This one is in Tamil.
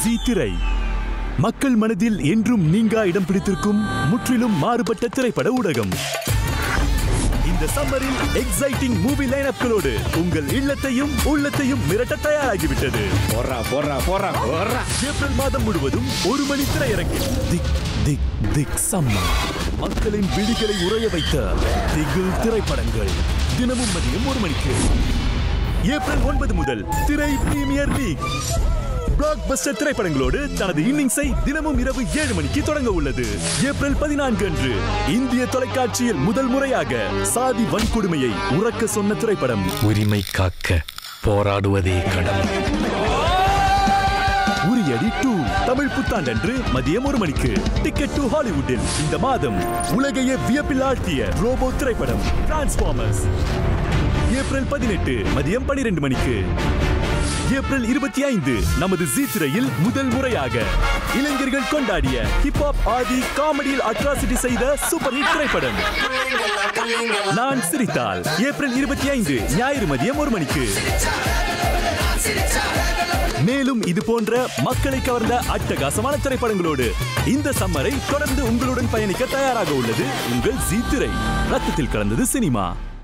ஜி திரை மக்கள் மனதில் என்றும் நீங்கா இடம் பிடித்திருக்கும் முற்றிலும் மாறுபட்ட திரைப்பட ஊடகம் இந்த சம்மரில் எக்ஸைட்டிங் மூவி லைனப்களோடு உங்கள் இல்லத்தையும் உள்ளத்தையும் மிரட்ட தயாராகிவிட்டது போடுறா போடுறா போடுறா போடுறா ஏப்ரல் மாதம் முழுவதும் ஒரு மணி திரையரங்கில் திக் திக் திக் சம்மர் மக்களின் விழிகளை உறைய வைத்த திகில் திரைப்படங்கள் தினமும் மதியம் ஒரு மணிக்கு ஏப்ரல் ஒன்பது முதல் திரை பிரீமியர் லீக் பிளாக் பஸ்டர் திரைப்படங்களோடு தனது இன்னிங்ஸை தினமும் இரவு ஏழு மணிக்கு தொடங்க உள்ளது ஏப்ரல் பதினான்கு அன்று இந்திய தொலைக்காட்சியில் முதல் முறையாக சாதி வன்கொடுமையை உறக்க சொன்ன திரைப்படம் உரிமை காக்க போராடுவதே கடமை உரியடி டூ தமிழ் புத்தாண்டன்று மதியம் ஒரு மணிக்கு டிக்கெட் டு ஹாலிவுட்டில் இந்த மாதம் உலகையே வியப்பில் ஆழ்த்திய ரோபோ திரைப்படம் டிரான்ஸ்பார்மர்ஸ் ஏப்ரல் பதினெட்டு மதியம் பனிரெண்டு மணிக்கு ஏப்ரல் இருபத்தி ஐந்து நமது ஜி திரையில் முதல் முறையாக இளைஞர்கள் கொண்டாடிய ஹிப்ஹாப் ஆதி காமெடியில் அட்ராசிட்டி செய்த சூப்பர் ஹிட் திரைப்படம் நான் சிரித்தால் ஏப்ரல் இருபத்தி ஐந்து ஞாயிறு மதியம் ஒரு மணிக்கு மேலும் இது போன்ற மக்களை கவர்ந்த அட்டகாசமான திரைப்படங்களோடு இந்த சம்மரை தொடர்ந்து உங்களுடன் பயணிக்க தயாராக உள்ளது உங்கள் ஜி திரை ரத்தத்தில் கலந்தது சினிமா